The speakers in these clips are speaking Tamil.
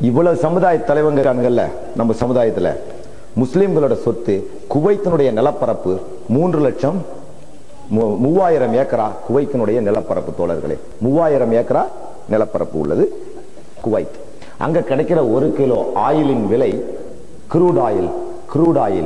இவ்வளவு சமுதாய தலைவங்க இருக்காங்கல்ல நம்ம சமுதாயத்துல முஸ்லிம்களோட சொத்து குவைத்தினுடைய நிலப்பரப்பு மூன்று லட்சம் மூ- மூவாயிரம் ஏக்கரா குவைத்தினுடைய நிலப்பரப்பு தோழர்களே மூவாயிரம் ஏக்கரா நிலப்பரப்பு உள்ளது குவைத் அங்க கிடைக்கிற ஒரு கிலோ ஆயிலின் விலை crude ஆயில் crude ஆயில்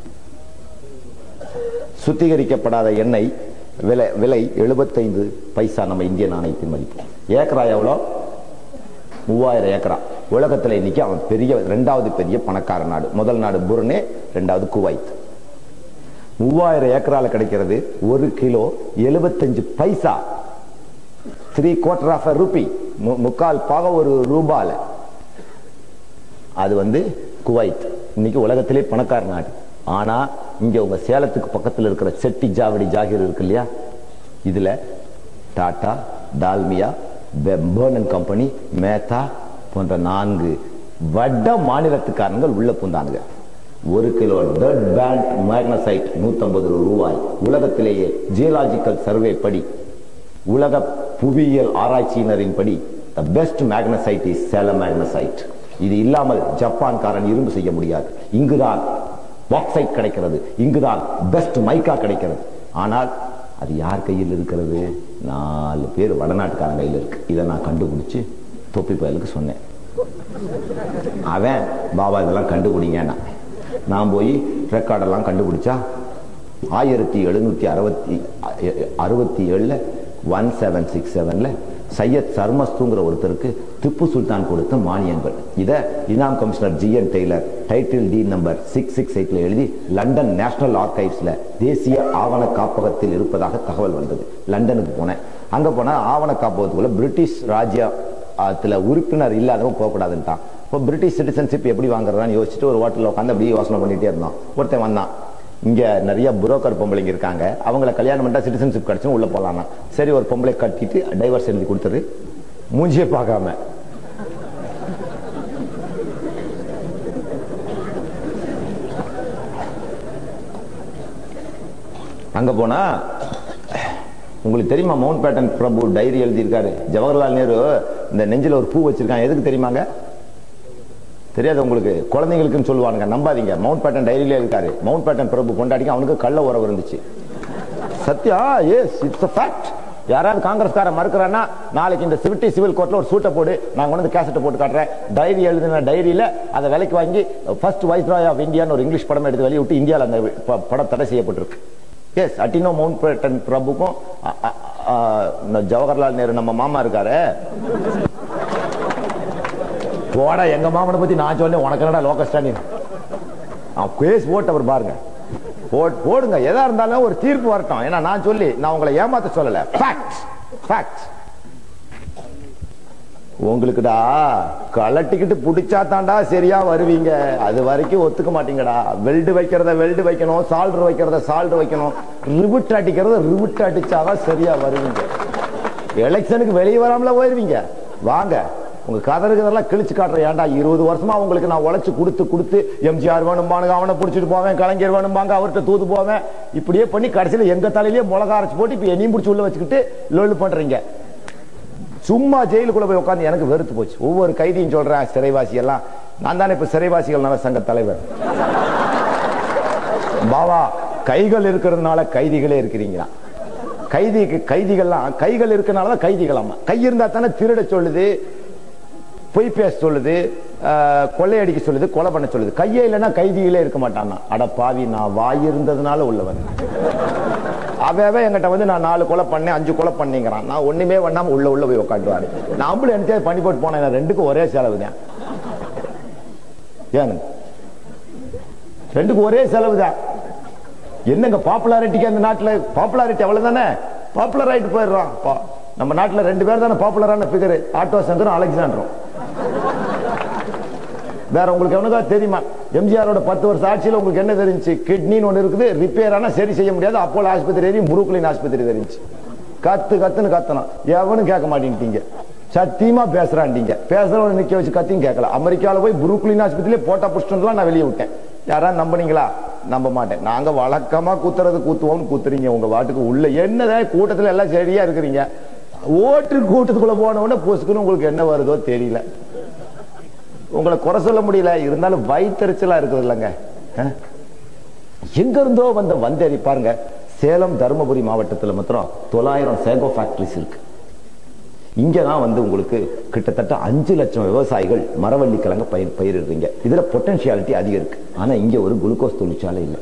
சுத்திகரிக்கப்படாத எண்ணெய் விலை விலை 75 பைசா நம்ம இந்திய நாணயத்தின் மதிப்பு ஏக்கரா எவ்வளோ மூவாயிரம் ஏக்கரா உலகத்துல இன்னைக்கு அவன் பெரிய ரெண்டாவது பெரிய பணக்கார நாடு முதல் நாடு புர்னே ரெண்டாவது குவைத் மூவாயிரம் ஏக்கரால கிடைக்கிறது ஒரு kilo 75 paisa three quarter of rupee முக்கால் பாக ஒரு ரூபால அது வந்து குவைத் இன்னைக்கு உலகத்திலே பணக்கார நாடு ஆனா இங்க உங்க சேலத்துக்கு பக்கத்துல இருக்கிற செட்டி ஜாவடி ஜாகிர் இருக்கு இல்லையா இதுல டாடா டால்மியா பெர்னன் கம்பெனி மேத்தா போன்ற நான்கு வட மாநிலத்துக்காரங்கள் உள்ள பூந்தானுங்க ஒரு கிலோ டெட் பேண்ட் மேக்னசைட் 150 ரூபாய் உலகத்திலேயே ஜியலாஜிக்கல் சர்வே படி உலக புவியியல் ஆராய்ச்சியினரின் படி the best magnesite is Salem magnesite இது இல்லாமல் ஜப்பான்காரன் இரும்பு செய்ய முடியாது இங்குதான் பாக்சைட் கிடைக்கிறது இங்குதான் பெஸ்ட் மைக்கா கிடைக்கிறது ஆனால் அது யார் கையில் இருக்கிறது நாலு பேர் வடநாட்டுக்காரன் கையில் இருக்கு இதை நான் கண்டுபிடிச்சு தொப்பி பயலுக்கு சொன்னேன் அவன் பாபா இதெல்லாம் கண்டுபிடிங்கன்னா நான் போய் ரெக்கார்டெல்லாம் கண்டுபிடிச்சா ஆயிரத்தி எழுநூத்தி அறுபத்தி அறுபத்தி ஏழுல ஒன் செவன் சிக்ஸ் செவன்ல சையத் சர்மஸ்துங்கிற ஒருத்தருக்கு திப்பு சுல்தான் கொடுத்த மானியங்கள் இதை இனாம் commissioner G N Taylor title D number six six எயிட்ல எழுதி லண்டன் நேஷனல் ஆர்கைவ்ஸ்ல தேசிய ஆவண காப்பகத்தில் இருப்பதாக தகவல் வந்தது லண்டனுக்கு போனேன் அங்க போனா ஆவண காப்பகத்துக்குள்ள பிரிட்டிஷ் ராஜ்யத்துல உறுப்பினர் இல்லாதவங்க போகக்கூடாதுன்ட்டான் இப்போ பிரிட்டிஷ் சிட்டிசன்ஷிப் எப்படி வாங்குறதான்னு யோசிச்சுட்டு ஒரு ஹோட்டலில் உட்காந்து அப்படியே யோசனை பண்ணிட்டே இருந்தோம் ஒருத்தன் வந்தான் இங்க நிறைய புரோக்கர் பொம்பளைங்க இருக்காங்க அவங்கள கல்யாணம் பண்ணிட்டா சிட்டிசன்ஷிப் கிடைச்சும் உள்ள போலாம்னா சரி ஒரு பொம்பளை கட்டிட்டு டைவர்ஸ் எழுதி கொடுத்துரு மூஞ்சியே பார்க்காம அங்க போனா உங்களுக்கு தெரியுமா மவுண்ட் பேட்டன் பிரபு டைரி எழுதியிருக்காரு ஜவஹர்லால் நேரு இந்த நெஞ்சில ஒரு பூ வச்சிருக்கான் எதுக்கு தெரியுமாங்க தெரியாது உங்களுக்கு குழந்தைங்களுக்குன்னு சொல்லுவானுங்க நம்பாதீங்க மவுண்ட் பேட்டன் டைரியில இருக்காரு மவுண்ட் பேட்டன் பிரபு கொண்டாடிக்க அவனுக்கு கள்ள உறவு இருந்துச்சு சத்யா எஸ் இட்ஸ் ஃபேக்ட் யாராவது காங்கிரஸ்கார மறுக்கிறான்னா நாளைக்கு இந்த சிவிட்டி சிவில் கோர்ட்ல ஒரு சூட்டை போடு நான் கொண்டு வந்து கேசட்டை போட்டு காட்டுறேன் டைரி எழுதின டைரியில அதை விலைக்கு வாங்கி ஃபர்ஸ்ட் வைஸ்ராய் ஆஃப் இந்தியான்னு ஒரு இங்கிலீஷ் படம் எடுத்து வெளியே விட்டு இந்தியாவில் அந்த ப- படம் தடை செய்யப்பட்டிருக்கு எஸ் அட்டினோ மவுண்ட் பேட்டன் பிரபுக்கும் அ- அ- அ- இந்த ஜவஹர்லால் நேரு நம்ம மாமா இருக்காரு போடா எங்க மாமனை பத்தி நான் சொன்னேன் உனக்கு என்னடா லோகஸ்டா நீ அவன் கேஸ் போட்டவர் பாருங்க போட்- போடுங்க எதா இருந்தாலும் ஒரு தீர்ப்பு வரட்டும் ஏன்னா நான் சொல்லி நான் உங்களை ஏமாத்த சொல்லல ஃபேக்ட் ஃபேக்ட் உங்களுக்குடா கலட்டிக்கிட்டு புடிச்சா தாண்டா சரியா வருவீங்க அது வரைக்கும் ஒத்துக்க மாட்டீங்கடா வெல்டு வைக்கிறத வெல்டு வைக்கணும் சால்டர் வைக்கிறத சால்டர் வைக்கணும் ரிவிட் அடிக்கிறத ரிவிட் அடிச்சாதான் சரியா வருவீங்க எலெக்ஷனுக்கு வெளியே வராமல போயிருவீங்க வாங்க உங்க கதறுகிறதெல்லாம் கிழிச்சு காட்டுற ஏன்டா இருபது வருஷமா உங்களுக்கு நான் உழைச்சு கொடுத்து கொடுத்து எம்ஜிஆர் வேணும்பானுங்க அவனை பிடிச்சிட்டு போவேன் கலைஞர் வேணும்பாங்க அவர்கிட்ட தூது போவேன் இப்படியே பண்ணி கடைசியில எங்க தலையிலேயே மிளகா அரைச்சு போட்டு இப்ப என்னையும் பிடிச்சி உள்ள வச்சுக்கிட்டு லொல்லு பண்றீங்க சும்மா ஜெயிலுக்குள்ள போய் உட்காந்து எனக்கு வெறுத்து போச்சு ஒவ்வொரு கைதியும் சொல்றேன் சிறைவாசி எல்லாம் நான் தானே இப்ப சிறைவாசிகள் நல சங்க தலைவர் பாவா கைகள் இருக்கிறதுனால கைதிகளே இருக்கிறீங்களா கைதிக்கு கைதிகள்லாம் கைகள் இருக்கனால தான் கைதிகளாமா கை இருந்தா தானே திருட சொல்லுது பொய் பேச சொல்லுது ஆஹ், கொள்ளையடிக்க சொல்லுது கொலை பண்ண சொல்லுது கையே இல்லைன்னா கைதிகளே இருக்க மாட்டானா அட பாவி நான் வாய் இருந்ததுனால உள்ளவன் அவன் அவன் என்கிட்ட வந்து நான் நாலு கொலை பண்ணேன் அஞ்சு கொலை பண்ணிங்கிறான் நான் ஒண்ணுமே பண்ணாம உள்ள உள்ள போய் உட்காந்துவாரு நான் அம்புல எனக்கு பண்ணி போட்டு போனேன் நான் ரெண்டுக்கும் ஒரே செலவு தான் ஏங்க ரெண்டுக்கும் ஒரே செலவு தான் என்னங்க பாப்புலாரிட்டிக்கு அந்த நாட்டுல பாப்புலாரிட்டி அவ்வளவுதானே பாப்புலர் ஆயிட்டு போயிடுறான் பா- நம்ம நாட்டுல ரெண்டு பேர் தானே பாப்புலரான பிகர் ஆட்டோ சங்கரும் அலெக்சாண்டரும் வேற உங்களுக்கு எவனுக்கா தெரியுமா எம்ஜிஆரோட பத்து வருஷம் ஆட்சியில் உங்களுக்கு என்ன தெரிஞ்சு கிட்னின்னு ஒன்று இருக்குது ரிப்பேர் ஆனா சரி செய்ய முடியாது அப்போலோ ஆஸ்பத்திரி தெரியும் புரூக்லின் ஆஸ்பத்திரி தெரிஞ்சு கத்து கத்துன்னு கத்தணும் எவனும் கேட்க மாட்டேன்ட்டீங்க சத்தியமா பேசுறான்ட்டீங்க பேசுறவன நிக்க வச்சு கத்தியும் கேட்கல அமெரிக்கால போய் புரூக்லின் ஆஸ்பத்திரியிலே போட்டா புஷ்டன்லாம் நான் வெளியே விட்டேன் யாராவது நம்புனீங்களா நம்ப மாட்டேன் நாங்க வழக்கமா கூத்துறது கூத்துவோம்னு கூத்துறீங்க உங்க வாட்டுக்கு உள்ள என்னதான் கூட்டத்துல எல்லாம் சரியா இருக்கிறீங்க ஓட்டு கூட்டத்துக்குள்ள போன உடனே பொசுக்குன்னு உங்களுக்கு என்ன வருதோ தெரியல உங்களை குறை சொல்ல முடியல இருந்தாலும் வயிற்றுச்சலா இருக்குது இல்லைங்க அஹ்? எங்க இருந்தோ வந்த வந்தேரி பாருங்க சேலம் தருமபுரி மாவட்டத்துல மாத்திரம் தொள்ளாயிரம் சேகோ ஃபேக்டரிஸ் இருக்கு இங்க தான் வந்து உங்களுக்கு கிட்டத்தட்ட அஞ்சு லட்சம் விவசாயிகள் மரவள்ளி கிழங்கு பயிர் பயிரிடுறீங்க இதுல பொட்டன்ஷியாலிட்டி அதிகம் இருக்கு ஆனா இங்க ஒரு குளுக்கோஸ் தொழிற்சாலை இல்லை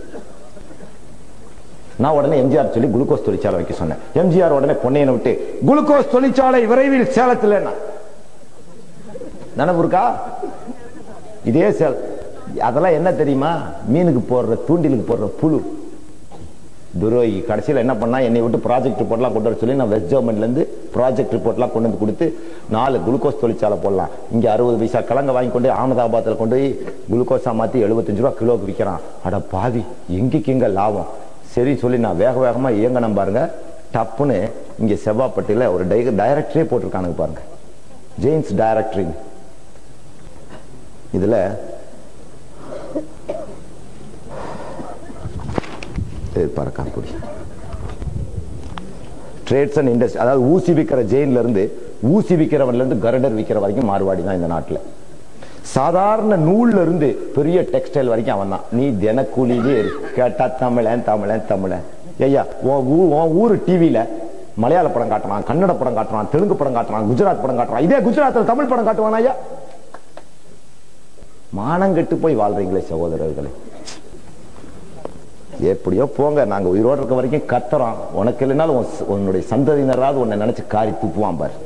நான் உடனே எம்ஜிஆர் சொல்லி குளுக்கோஸ் தொழிற்சாலை வைக்க சொன்னேன் எம்ஜிஆர் உடனே பொன்னையனை விட்டு குளுக்கோஸ் தொழிற்சாலை விரைவில் சேலத்தில் நினைவு இருக்கா இதே சேல் அதெல்லாம் என்ன தெரியுமா மீனுக்கு போடுற தூண்டிலுக்கு போடுற புழு துரோகி கடைசியில் என்ன பண்ணா என்னை விட்டு ப்ராஜெக்ட் ரிப்போர்ட்லாம் கொண்டு வர சொல்லி நான் வெஸ்ட் கவர்மெண்ட்லேருந்து ப்ராஜெக்ட் ரிப்போர்ட்லாம் கொண்டு வந்து கொடுத்து நாலு குளுக்கோஸ் தொழிற்சாலை போடலாம் இங்கே அறுபது பைசா கிழங்க வாங்கி கொண்டு போய் அகமதாபாத்தில் கொண்டு போய் குளுக்கோஸா மாற்றி எழுபத்தஞ்சு ரூபா கிலோக்கு விற்கிறான் அட பாவி எங்கேக்கு எங்க லாபம் சரி சொல்லி நான் வேக வேகமாக இயங்கணும் பாருங்க டப்புன்னு இங்கே செவ்வாப்பட்டியில் ஒரு டை டைரக்டரே போட்டிருக்கானுங்க பாருங்க ஜெயின்ஸ் டைரக்டரிங் இதுல இது பாரு காப்பொடி ட்ரேட்ஸ் அண்ட் இண்டஸ்ட்ரி அதாவது ஊசி விற்கிற ஜெயின்ல இருந்து ஊசி விற்கிறவன்ல இருந்து கரடர் விற்கிற வரைக்கும் மாறுபாடி தான் இந்த நாட்டுல சாதாரண நூல்ல இருந்து பெரிய டெக்ஸ்டைல் வரைக்கும் அவன் தான் நீ தினக்கூலியிலே இரு. கேட்டா தமிழன் தமிழன் தமிழன் ஐயா உன் ஊ உன் ஊர் டிவியில மலையாள படம் காட்டுறான் கன்னட படம் காட்டுறான் தெலுங்கு படம் காட்டுறான் குஜராத் படம் காட்டுறான் இதே குஜராத்ல தமிழ் படம் காட்டுவானா ஐயா மானங்கெட்டு போய் வாழ்றீங்களே சகோதரர்களே எப்படியோ போங்க நாங்க உயிரோடு இருக்க வரைக்கும் கத்துறோம் உனக்கு இல்லைனாலும் உன் ச- உன்னுடைய சந்ததியினராவது உன்னை நினைச்சு காரி துப்புவான் பாரு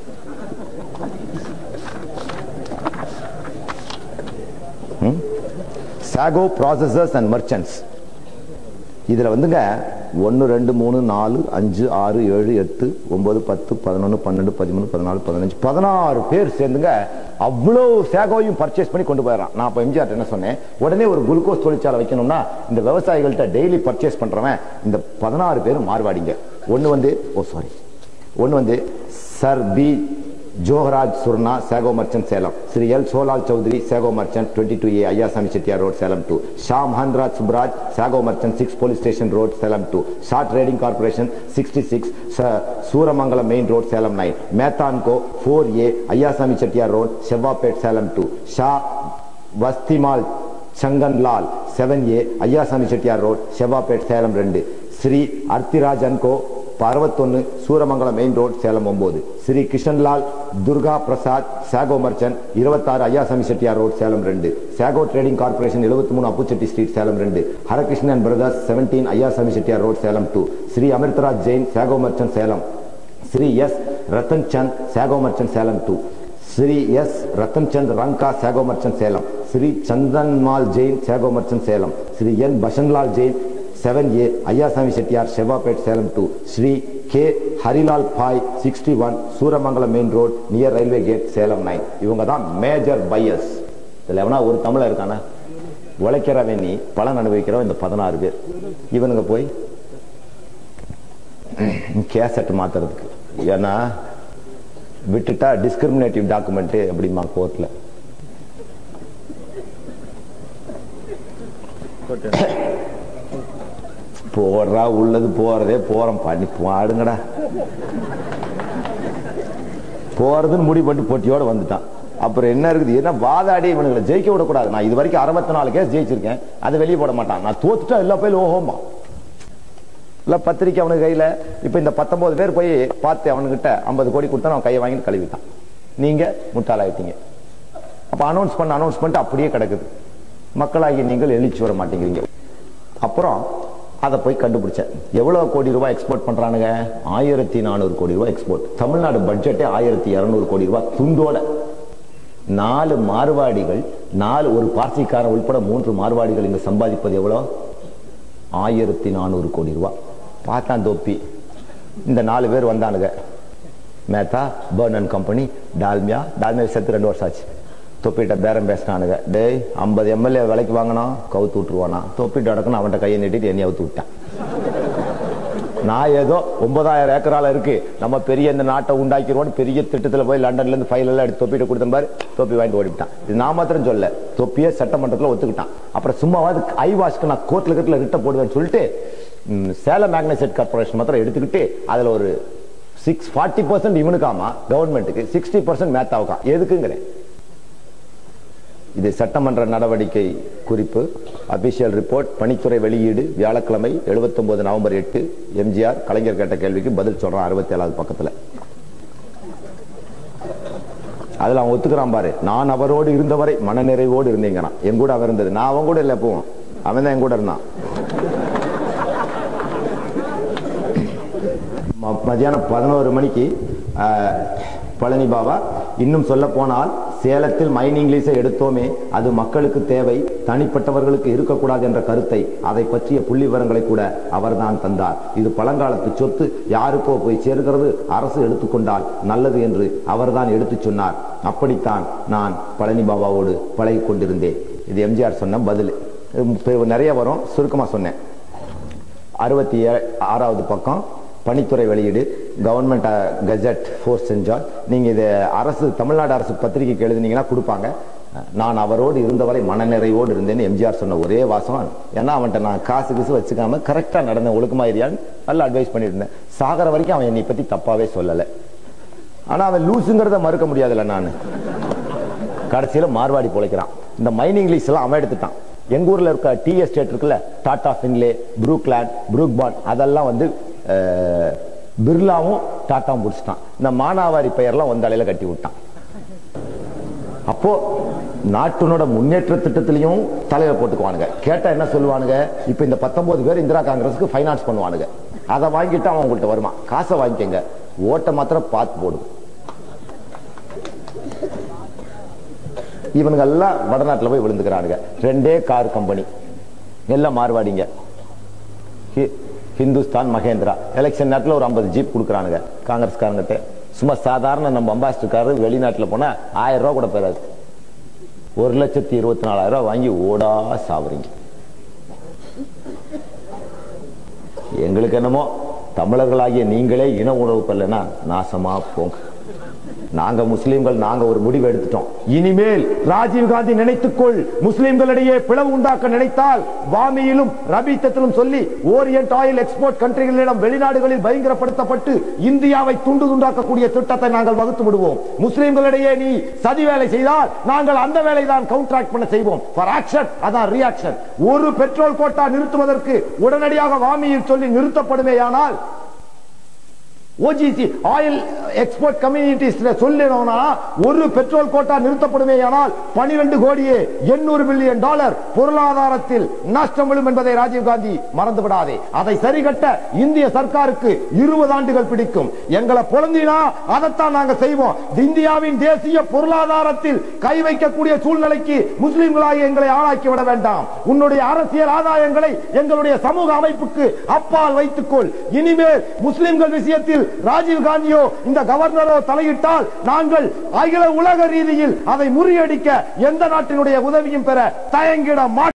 சாகோ ப்ராசஸர்ஸ் அண்ட் மர்ச்சன்ட்ஸ் இதுல வந்துங்க ஒன்று ரெண்டு மூணு நாலு அஞ்சு ஆறு ஏழு எட்டு ஒன்பது பத்து பதினொன்று பன்னெண்டு பதிமூணு பதினாலு பதினஞ்சு பதினாறு பேர் சேர்ந்துங்க அவ்வளோ சேகோவையும் பர்ச்சேஸ் பண்ணி கொண்டு போயிடறான் நான் இப்போ எம்ஜிஆர் என்ன சொன்னேன் உடனே ஒரு குளுக்கோஸ் தொழிற்சாலை வைக்கணும்னா இந்த விவசாயிகள்கிட்ட டெய்லி பர்ச்சேஸ் பண்றவன் இந்த பதினாறு பேரும் மாறுவாடிங்க ஒன்று வந்து ஓ சாரி ஒன்று வந்து sir P Joharaj Surana sago merchant Salem Shri L சோலால் Chowdhury sago merchant twenty two A Ayyasamy Chettiar road Salem two Shah Mahanraj Subraj sago merchant six police station road Salem two Shah trading corporation sixty six Suramangalam main road Salem nine மேத்தான்கோ four A Ayyasamy Chettiar road Sevvapet Salem two Shah Vastimal Sanganlal seven A Ayyasamy Chettiar road Sevvapet Salem ரெண்டு ஸ்ரீ அர்த்திராஜ் அன்கோ அறுபத்தொன்னு சூரமங்கலம் மெயின் ரோட் சேலம் ஒன்பது ஸ்ரீ கிருஷ்ணன்லால் துர்கா பிரசாத் சாகோ மர்ச்சன்ட் இருபத்தாறு ஐயாசாமி செட்டியார் ரோட் சேலம் ரெண்டு சாகோ ட்ரேடிங் கார்பரேஷன் எழுபத்தி மூணு அப்புச்செட்டி ஸ்ட்ரீட் சேலம் ரெண்டு Harakrishnan brothers seventeen Ayyasamy Chettiar road Salem two Shri Amirtharaj Jain sago merchant Salem Shri S Rattan Chand sago merchant Salem two Shri S Rattan Chand Ranga sago merchant Salem Shri Chandanmal Jain sago merchant Salem Shri N Bashanlal Jain seven A Ayyasamy Chettiar Sevvapet Salem two Shri K Harilal Bhai sixty one Suramangalam main road near railway gate Salem nine இவங்க தான் மேஜர் பையர்ஸ் இதில் எவனா ஒரு தமிழர் இருக்கானா உழைக்கிறவன் நீ பலன் அனுபவிக்கிறவன் இந்த பதினாறு பேர் இவனுங்க போய் கேசட் மாத்துறதுக்கு ஏன்னா விட்டுட்டா டிஸ்கிரிமினேட்டிவ் டாக்குமெண்ட் அப்படிமா கோர்ட்ல போடுறா உள்ளது போறதே போறோம் பண்ணி பாடுங்கடா போறதுன்னு முடிவு பண்ணிட்டு போட்டியோட வந்துட்டான் அப்புறம் என்ன இருக்குது என்ன வாதாடி இவனுங்களை ஜெயிக்க விடக்கூடாது நான் இது வரைக்கும் அறுபத்தி நாலு கேஸ் ஜெயிச்சிருக்கேன் அதை வெளியே போட மாட்டான் நான் தோத்துட்டா எல்லா போய் ஓஹோமா இல்ல பத்திரிக்கை அவனுக்கு கையில இப்ப இந்த பத்தொன்பது பேர் போய் பார்த்து அவனுக்கிட்ட ஐம்பது கோடி கொடுத்தா அவன் கையை வாங்கிட்டு கழுவிட்டான் நீங்க முட்டாளாயிட்டீங்க அப்ப அனௌன்ஸ் பண்ண அனௌன்ஸ் பண்ணிட்டு அப்படியே கிடக்குது மக்களாகி நீங்கள் எழுச்சி வர மாட்டேங்கிறீங்க அப்புறம் அதை போய் கண்டுபிடிச்சேன் எவ்வளவு கோடி ரூபாய் எக்ஸ்போர்ட் பண்றானுங்க ஆயிரத்தி நானூறு கோடி ரூபாய் எக்ஸ்போர்ட் தமிழ்நாடு பட்ஜெட்டே ஆயிரத்தி இருநூறு கோடி ரூபாய் துண்டோட நாலு மார்வாடிகள் நாலு ஒரு பார்சிக்காரன் உட்பட மூன்று மார்வாடிகள் இங்க சம்பாதிப்பது எவ்வளவு ஆயிரத்தி நானூறு கோடி ரூபாய் பார்த்தான் தொப்பி இந்த நாலு பேர் வந்தானுங்க மேத்தா பர்னன் கம்பெனி டால்மியா டால்மியா செத்து ரெண்டு வருஷம் ஆச்சு தொப்பிட்ட பேரம் பேசினானுங்க டேய் ஐம்பது எம்எல்ஏ விலைக்கு வாங்கினோம் கவுத்து விட்டுருவானா தொப்பிட்டு அடக்கணும் அவன்கிட்ட கையை நீட்டிட்டு என்னைய அவுத்து விட்டான் நான் ஏதோ ஒன்பதாயிரம் ஏக்கரால இருக்கு நம்ம பெரிய இந்த நாட்டை உண்டாக்கிடுவோம் பெரிய திட்டத்துல போய் லண்டன்ல இருந்து ஃபைல் எல்லாம் எடுத்து தொப்பிட்டு கொடுத்த மாதிரி தொப்பி வாங்கிட்டு ஓடிவிட்டான் இது நான் மாத்திரம் சொல்ல தொப்பியே சட்டமன்றத்துல ஒத்துக்கிட்டான் அப்புறம் சும்மாவாது ஐ வாஷ்க்கு நான் கோர்ட்ல கட்டில ரிட்ட போடுவேன்னு சொல்லிட்டு ம், சேலம் மேக்னசைட் கார்பரேஷன் மாத்திரம் எடுத்துக்கிட்டு அதுல ஒரு சிக்ஸ் ஃபார்ட்டி பர்சன்ட் இவனுக்காமா கவர்மெண்ட்டுக்கு சிக்ஸ்டி பர்சன்ட் மேத்தாவுக்கா எதுக்குங்கிறேன் இது சட்டமன்ற நடவடிக்கை குறிப்பு அபிஷியல் ரிப்போர்ட் பணித்துறை வெளியீடு வியாழக்கிழமை 79 நவம்பர் எட்டு எம்ஜிஆர் கலைஞர் கேட்ட கேள்விக்கு பதில் சொல்றான் அறுபத்தி ஏழாவது பக்கத்துல அதுல அவன் ஒத்துக்கிறான் பாரு நான் அவரோடு இருந்தவரை மனநிறைவோடு இருந்தீங்கிறான் என் கூட அவன் இருந்தது நான் அவன் கூட இல்ல எப்பவும் அவன் தான் என் கூட இருந்தான் ம- மத்தியானம் பதினோரு மணிக்கு ஆஹ், பழனி பாபா இன்னும் சொல்ல போனால் சேலத்தில் மைன் இங்கிலீஷை எடுத்தோமே அது மக்களுக்கு தேவை தனிப்பட்டவர்களுக்கு இருக்கக்கூடாது என்ற கருத்தை அதை பற்றிய புள்ளி விவரங்களை கூட அவர்தான் தந்தார் இது பழங்காலத்து சொத்து யாருக்கோ போய் சேர்கிறது அரசு எடுத்துக்கொண்டால் நல்லது என்று அவர்தான் எடுத்துச் சொன்னார் அப்படித்தான் நான் பழனி பாபாவோடு பழகிக் கொண்டிருந்தேன் இது எம்ஜிஆர் சொன்ன பதில் இது நிறைய வரும் சுருக்கமா சொன்னேன் அறுபத்தி ஏ- ஆறாவது பக்கம் பணித்துறை வெளியீடு கவர்மெண்ட் கெஜெட் ஃபோர்ஸ் செஞ்சால் நீங்க இது அரசு தமிழ்நாடு அரசு பத்திரிகைக்கு எழுதுனீங்கன்னா கொடுப்பாங்க நான் அவரோடு இருந்தவரை மனநிறைவோடு இருந்தேன்னு எம்ஜிஆர் சொன்ன ஒரே வாசம் ஏன்னா அவன்கிட்ட நான் காசு கிசு வச்சுக்காம கரெக்டா நடந்த ஒழுக்கமா இருந்தியான்னு நல்ல அட்வைஸ் பண்ணிட்டு இருந்தேன் சாகர வரைக்கும் அவன் என்னை பத்தி தப்பாவே சொல்லலை ஆனா அவன் லூசுங்கிறத மறுக்க முடியாதுல்ல நான் கடைசியில மார்வாடி பொழைக்கிறான் இந்த மைனிங் லீஸ் எல்லாம் அவன் எடுத்துட்டான் எங்க ஊர்ல இருக்க டி எஸ்டேட் இருக்குல்ல டாடா ஃபின்லே ப்ரூக்லேண்ட் ப்ரூக்பான் அதெல்லாம் வந்து அஹ், பிர்லாவும் டாட்டாவும் பிடிச்சிட்டான் இந்த மானாவாரி பெயர்லாம் வந்தாலையில கட்டி விட்டான் அப்போ நாட்டினோட முன்னேற்ற திட்டத்திலையும் தலையில போட்டுக்குவானுங்க கேட்டா என்ன சொல்லுவானுங்க இப்ப இந்த 19 பேர் இந்திரா காங்கிரஸுக்கு ஃபைனான்ஸ் பண்ணுவானுங்க அதை வாங்கிட்டு அவன் உங்கள்ட்ட வருமா காசை வாங்கிக்கங்க ஓட்ட மாத்திரம் பார்த்து போடும் இவனுங்க எல்லாம் வடநாட்டுல போய் விழுந்துக்கிறானுங்க ரெண்டே கார் கம்பெனி எல்லாம் மார்வாடிங்க ஹி- ஹிந்துஸ்தான் மகேந்திரா எலெக்ஷன் நேரத்துல ஒரு 50 ஜீப் கொடுக்குறானுங்க காங்கிரஸ்காரங்கிட்ட சும்மா சாதாரண நம்ம அம்பாசிடர் காரு வெளிநாட்டுல போனா ஆயிரம் ரூபாய் கூட பெறாது ஒரு லட்சத்தி இருபத்தி நாலாயிரம் ரூபாய் வாங்கி ஓடா சாவறீங்க எங்களுக்கு என்னமோ தமிழர்களாகிய நீங்களே இன உணவு பண்ணலன்னா நாசமா போங்க நாங்க முஸ்லிம்கள் நாங்க ஒரு முடிவு எடுத்துட்டோம் இனிமேல் ராஜீவ் காந்தி நினைத்துக்கொள் முஸ்லிம்களிடையே பிளவு உண்டாக்க நினைத்தால் வாமியிலும் ரபீத்தத்திலும் சொல்லி ஓரியன்ட் ஆயில் எக்ஸ்போர்ட் கண்ட்ரிகளிடம் வெளிநாடுகளில் பயங்கரப்படுத்தப்பட்டு இந்தியாவை துண்டு துண்டாக்கக்கூடிய திட்டத்தை நாங்கள் வகுத்து விடுவோம் முஸ்லிம்களிடையே நீ சதி வேலை செய்தால் நாங்கள் அந்த வேலை தான் கவுண்டராக்ட் பண்ண செய்வோம் ஃபார் ஆக்ஷன் அதான் ரியாக்ஷன் ஒரு பெட்ரோல் கோட்டா நிறுத்துவதற்கு உடனடியாக வாமியில் சொல்லி நிறுத்தப்படுமேயானால் ஓஜிசி ஆயில் எக்ஸ்போர்ட் கம்யூனிட்டிஸ்ல சொல்லணும்னா ஒரு பெட்ரோல் கோட்டா நிறுத்தப்படுமே ஆனால் பனிரெண்டு கோடியே எண்ணூறு மில்லியன் டாலர் பொருளாதாரத்தில் நஷ்டம் விழும் என்பதை ராஜீவ் காந்தி மறந்து விடாதே அதை சரிகட்ட இந்திய சர்க்காருக்கு இருபது ஆண்டுகள் பிடிக்கும் எங்களை பொழந்தினா அதைத்தான் நாங்க செய்வோம் இந்தியாவின் தேசிய பொருளாதாரத்தில் கை வைக்கக்கூடிய சூழ்நிலைக்கு முஸ்லிம்களாக எங்களை ஆளாக்கி விட வேண்டாம் உன்னுடைய அரசியல் ஆதாயங்களை எங்களுடைய சமூக அமைப்புக்கு அப்பால் வைத்துக்கொள் இனிமேல் முஸ்லிம்கள் விஷயத்தில் ராஜீவ் காந்தியோ இந்த கவர்னரோ தலையிட்டால் நாங்கள் அகில உலக ரீதியில் அதை முறியடிக்க எந்த நாட்டினுடைய உதவியும் பெற தயங்கிட மாட்டோம்